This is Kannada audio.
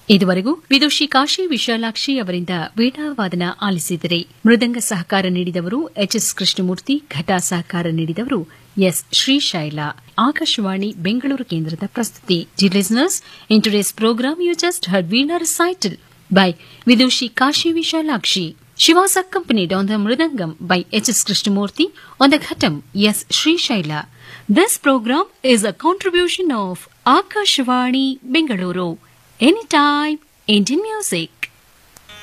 ಇದುವರೆಗೂ ವಿದುಷಿ ಕಾಶಿ ವಿಶಾಲಾಕ್ಷಿ ಅವರಿಂದ ವೀಣಾವಾದನ ಆಲಿಸಿದರೆ ಮೃದಂಗ ಸಹಕಾರ ನೀಡಿದವರು ಎಚ್ಎಸ್ ಕೃಷ್ಣಮೂರ್ತಿ ಘಟ ಸಹಕಾರ ನೀಡಿದವರು ಎಸ್ ಶ್ರೀಶೈಲ ಆಕಾಶವಾಣಿ ಬೆಂಗಳೂರು ಕೇಂದ್ರದ ಪ್ರಸ್ತುತಿ the listeners in today's program you just heard Veena recital by Vidushi Kashi Vishalakshi. She was accompanied on the Mridangam by H.S. Krishnamurti, on the Ghatam, S. Sri Shaila. This program is a contribution of Akashvani Bengaluru. Anytime, Indian music.